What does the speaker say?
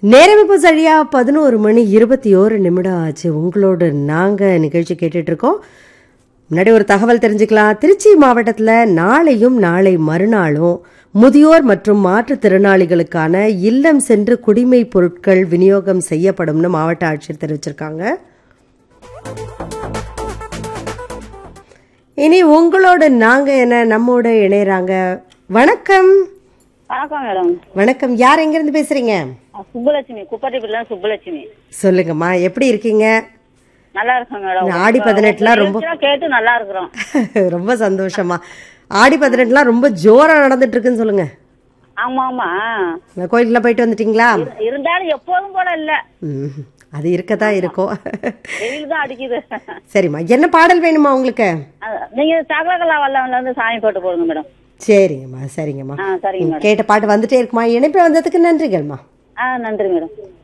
நேரம் இப்போ சரியா பதினோரு மணி இருபத்தி ஓரு நிமிடம் ஆச்சு உங்களோட நாங்கள் நிகழ்ச்சி கேட்டுட்டு இருக்கோம் முன்னாடி ஒரு தகவல் தெரிஞ்சுக்கலாம் திருச்சி மாவட்டத்தில் நாளையும் நாளை மறுநாளும் முதியோர் மற்றும் மாற்றுத்திறனாளிகளுக்கான இல்லம் சென்று குடிமை பொருட்கள் விநியோகம் செய்யப்படும்னு மாவட்ட ஆட்சியர் தெரிவிச்சிருக்காங்க இனி உங்களோட நாங்க என்ன நம்மோட இணையறாங்க வணக்கம் வணக்கம் மேடம் வணக்கம் யார் எங்கிருந்து பேசுறீங்க நான் சுப்புலட்சுமி குப்பட்டிப்பட்டில சுப்புலட்சுமி சொல்லுங்கம்மா எப்படி இருக்கீங்க நல்லா இருக்கேன் மேடம் ஆடி பதினெட்டுலாம் ரொம்ப நிகழ்ச்சியெல்லாம் கேட்டு நல்லா இருக்கிறோம் ரொம்ப சந்தோஷமா ஆடி பதினெட்டுலாம் ரொம்ப ஜோரா நடந்துட்டு இருக்குன்னு சொல்லுங்க ஆமா ஆமா கோயிலுக்குலாம் போயிட்டு வந்துட்டீங்களா இரு- இருந்தாலும் எப்போதும் போல இல்ல ம், அது இருக்கதான் இருக்கும் வெயில் தான் அடிக்குது சரிம்மா என்ன பாடல் வேணுமா உங்களுக்கு அஹ், நீங்க தகவலா வல்லவன்ல இருந்து சாமி போட்டு போடுங்க மேடம் சரிங்கம்மா சரிங்கம்மா ஆ சரிங்க மேடம் கேட்ட பாட்டு வந்துட்டே இருக்குமா இணைப்பு வந்ததுக்கு நன்றிகள்மா ஆ நன்றி மேடம்